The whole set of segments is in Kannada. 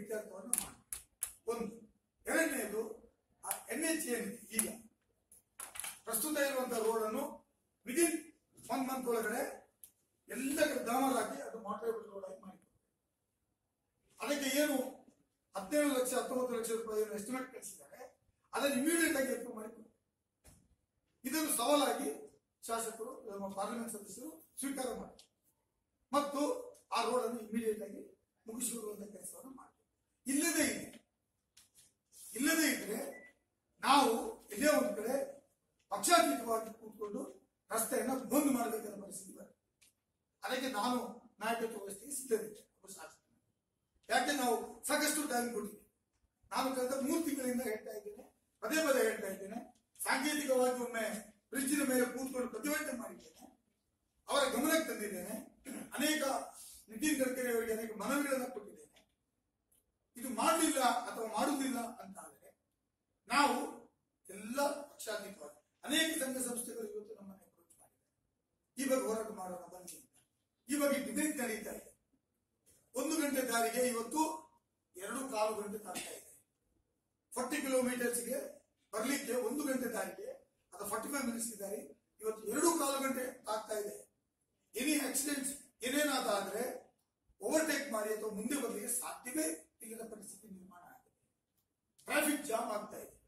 ಇತ್ಯರ್ಥವನ್ನು ಮಾಡಿ ಒಂದು ಎರಡನೆಯದು ಎನ್ ಎಚ್ ಏನಿದೆ ಈಗ ಪ್ರಸ್ತುತ ಇರುವಂತಹ ರೋಡ್ ಅನ್ನು ವಿದಿನ್ ಒನ್ ಮಂತ್ ಒಳಗಡೆ ಎಲ್ಲ ಕಡೆ ಡಾಮರ್ ಹಾಕಿ ಅದು ಮಾಡರೇಬಲ್ ರೋಡ್ ಆಗಿ ಮಾಡಿ ಅದಕ್ಕೆ ಏನು ಹದಿನೇಳು ಲಕ್ಷ ಹತ್ತೊಂಬತ್ತು ಲಕ್ಷ ರೂಪಾಯಿ ಎಸ್ಟಿಮೇಟ್ ಕಳಿಸಿದ್ದಾರೆ ಅದನ್ನು ಇಮಿಡಿಯೇಟ್ ಆಗಿ ಅಪ್ರೂವ್ ಮಾಡಿ ಇದನ್ನು ಸವಾಲಾಗಿ ಶಾಸಕರು ನಮ್ಮ ಪಾರ್ಲಿಮೆಂಟ್ ಸದಸ್ಯರು ಸ್ವೀಕಾರ ಮಾಡಿ ಮತ್ತು ಆ ರೋಡ್ ಅನ್ನು ಇಮಿಡಿಯೇಟ್ ಆಗಿ ಮುಗಿಸಿರುವಂತಹ ಕೆಲಸವನ್ನು ಮಾಡಿ ಇಲ್ಲದೇ ಇದೆ ಇಲ್ಲದೇ ಇದ್ರೆ ನಾವು ಇದೇ ಒಂದು ಕಡೆ ಪಕ್ಷಾತೀತವಾಗಿ ಕೂತ್ಕೊಂಡು ರಸ್ತೆಯನ್ನ ಬಂದ್ ಮಾಡಬೇಕಾದ ಪರಿಸ್ಥಿತಿ ಬರುತ್ತೆ ಅದಕ್ಕೆ ನಾನು ನಾಯಕತ್ವ ವಹಿಸಿ ಸಿದ್ಧರಿದ್ದೆ ಒಬ್ಬ ಶಾಸಕ ಯಾಕೆ ನಾವು ಸಾಕಷ್ಟು ಟೈಮ್ ಕೊಟ್ಟಿದ್ದೀವಿ ನಾನು ಕಳೆದ ಮೂರು ತಿಂಗಳಿಂದ ಹೇಳ್ತಾ ಇದ್ದೇನೆ ಪದೇ ಪದೇ ಹೇಳ್ತಾ ಇದ್ದೇನೆ ಸಾಂಕೇತಿಕವಾಗಿ ಒಮ್ಮೆ ಬ್ರಿಡ್ಜಿನ ಮೇಲೆ ಕೂತ್ಕೊಂಡು ಪ್ರತಿಭಟನೆ ಮಾಡಿದ್ದೇನೆ ಅವರ ಗಮನಕ್ಕೆ ತಂದಿದ್ದೇನೆ ಅನೇಕ ನಿತಿನ್ ಗಡ್ಕರಿ ಅವರಿಗೆ ಅನೇಕ ಮನವಿಗಳನ್ನು ಕೊಟ್ಟಿದ್ದೇನೆ ಇದು ಮಾಡಲಿಲ್ಲ ಅಥವಾ ಮಾಡುವುದಿಲ್ಲ ಅಂತ ಆದರೆ ನಾವು ಎಲ್ಲ ಪಕ್ಷಾತೀತವಾಗಿ ಅನೇಕ ಸಂಘ ಸಂಸ್ಥೆಗಳು ಇವತ್ತು ನಮ್ಮನ್ನು ಅಪ್ರೋಚ್ ಮಾಡಿದ್ದಾರೆ ಈ ಬಗ್ಗೆ ಹೋರಾಟ ಮಾಡೋಣ ಬನ್ನಿ ಅಂತ ಈ ಬಗ್ಗೆ ಡಿಬೇಟ್ ನಡೀತಾ ಇದೆ ಒಂದು ಗಂಟೆ ದಾರಿಗೆ ಇವತ್ತು ಎರಡು ಕಾಲು ಗಂಟೆ ತಾಗ್ತಾ ಇದೆ ಫಾರ್ಟಿ ಕಿಲೋಮೀಟರ್ಸ್ಗೆ ಬರ್ಲಿಕ್ಕೆ ಒಂದು ಗಂಟೆ ದಾರಿಗೆ ಅದು ಫಾರ್ಟಿ ಫೈವ್ ಮಿನಿಟ್ಸ್ ದಾರಿ ಇವತ್ತು ಎರಡು ಕಾಲು ಗಂಟೆ ತಾಗ್ತಾ ಇದೆ ಎನಿ ಆಕ್ಸಿಡೆಂಟ್ಸ್ ಏನೇನಾದ್ರೆ ಓವರ್ಟೇಕ್ ಮಾಡಿ ಅಥವಾ ಮುಂದೆ ಬರಲಿಕ್ಕೆ ಸಾಧ್ಯವೇ ಇಲ್ಲದ ಪರಿಸ್ಥಿತಿ ನಿರ್ಮಾಣ ಆಗಿದೆ ಟ್ರಾಫಿಕ್ ಜಾಮ್ ಆಗ್ತಾ ಇದೆ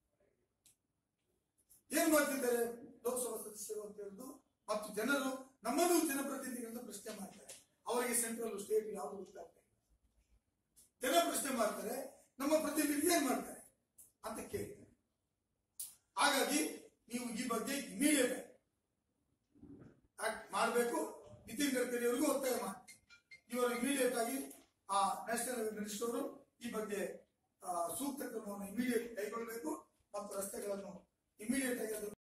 ಏನ್ ಮಾಡ್ತಿದ್ದಾರೆ ಲೋಕಸಭಾ ಸದಸ್ಯರು ಅಂತ ಹೇಳುದು ಮತ್ತು ಜನರು ನಮ್ಮನ್ನು ಜನಪ್ರತಿನಿಧಿಗಳಿಂದ ಪ್ರಶ್ನೆ ಮಾಡ್ತಾರೆ ಅವರಿಗೆ ಸೆಂಟ್ರಲ್ ಸ್ಟೇಟ್ ಯಾವುದು ಗೊತ್ತಾಗ್ತಾ ಇಲ್ಲ ಜನ ಪ್ರಶ್ನೆ ಮಾಡ್ತಾರೆ ನಮ್ಮ ಪ್ರತಿನಿಧಿ ಏನ್ ಮಾಡ್ತಾರೆ ಅಂತ ಕೇಳ್ತಾರೆ ಹಾಗಾಗಿ ನೀವು ಈ ಬಗ್ಗೆ ಇಮಿಡಿಯೇಟ್ ಆಕ್ಟ್ ಮಾಡಬೇಕು ನಿತಿನ್ ಗಡ್ಕರಿ ಅವರಿಗೂ ಒತ್ತಾಯ ಮಾಡಿ ಇವರು ಇಮಿಡಿಯೇಟ್ ಆಗಿ ಆ ನ್ಯಾಷನಲ್ ಮಿನಿಸ್ಟರ್ ಅವರು ಈ ಬಗ್ಗೆ ಆ, ಸೂಕ್ತ ಕ್ರಮವನ್ನು ಇಮಿಡಿಯೇಟ್ ಕೈಗೊಳ್ಳಬೇಕು ಮತ್ತು ರಸ್ತೆಗಳನ್ನು ಇಮಿಡಿಯೇಟ್ ಆಗಿ ಅದನ್ನು